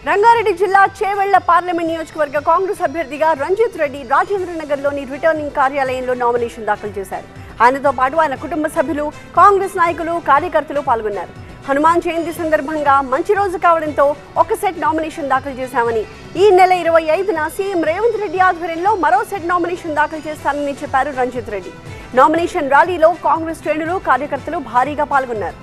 రంగారెడ్డి జిల్లా చేవెళ్ల పార్లమెంట్ నియోజకవర్గ కాంగ్రెస్ అభ్యర్థిగా రంజిత్ రెడ్డి రాజేంద్ర నగర్లోని రిటర్నింగ్ కార్యాలయంలో నామినేషన్ దాఖలు చేశారు ఆయనతో పాటు ఆయన కుటుంబ సభ్యులు కాంగ్రెస్ నాయకులు కార్యకర్తలు పాల్గొన్నారు హనుమాన్ జయంతి సందర్భంగా మంచి రోజు కావడంతో ఒక సెట్ నామినేషన్ దాఖలు చేశామని ఈ నెల ఇరవై ఐదున సీఎం రేవంత్ రెడ్డి ఆధ్వర్యంలో మరో సెట్ నామినేషన్ దాఖలు చేస్తానని చెప్పారు రంజిత్ రెడ్డి నామినేషన్ ర్యాలీలో కాంగ్రెస్ శ్రేణులు కార్యకర్తలు భారీగా పాల్గొన్నారు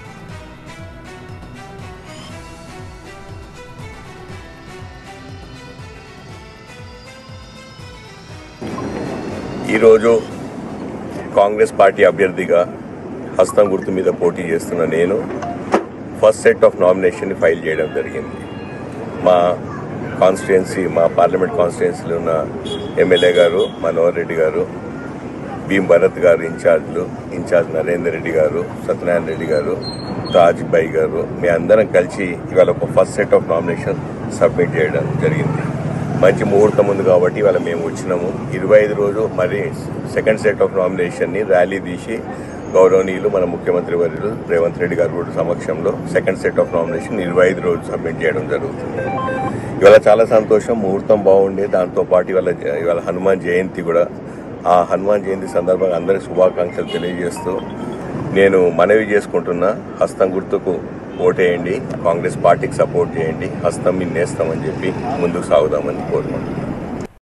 ఈరోజు కాంగ్రెస్ పార్టీ అభ్యర్థిగా హస్తం గుర్తు మీద పోటీ చేస్తున్న నేను first set of nomination file చేయడం జరిగింది మా కాన్స్టిట్యుయెన్సీ మా పార్లమెంట్ కాన్స్టిట్యుయెన్సీలో ఉన్న ఎమ్మెల్యే గారు మనోహర్ రెడ్డి గారు భీం భరత్ గారు ఇన్ఛార్జ్లు ఇన్ఛార్జ్ నరేందర్ రెడ్డి గారు సత్యనారాయణ రెడ్డి గారు తాజ్ బై గారు మీ అందరం కలిసి ఇవాళ ఒక first set of nomination submit చేయడం జరిగింది మంచి ముహూర్తం ఉంది కాబట్టి ఇవాళ మేము వచ్చినాము ఇరవై ఐదు రోజు మరి సెకండ్ సెట్ ఆఫ్ నామినేషన్ని ర్యాలీ తీసి గౌరవనీయులు మన ముఖ్యమంత్రి వర్యులు రేవంత్ రెడ్డి గారు కూడా సమక్షంలో సెకండ్ సెట్ ఆఫ్ నామినేషన్ ఇరవై ఐదు రోజు సబ్మిట్ చేయడం జరుగుతుంది ఇవాళ చాలా సంతోషం ముహూర్తం బాగుండే దాంతో పాటు ఇవాళ ఇవాళ హనుమాన్ జయంతి కూడా ఆ హనుమాన్ జయంతి సందర్భంగా అందరికి శుభాకాంక్షలు తెలియజేస్తూ నేను మనవి చేసుకుంటున్నా హస్తం గుర్తుకు ఓటేయండి కాంగ్రెస్ పార్టీకి సపోర్ట్ చేయండి హస్తం మీ నేస్తామని చెప్పి ముందుకు సాగుదామని కోరుకుంటున్నాను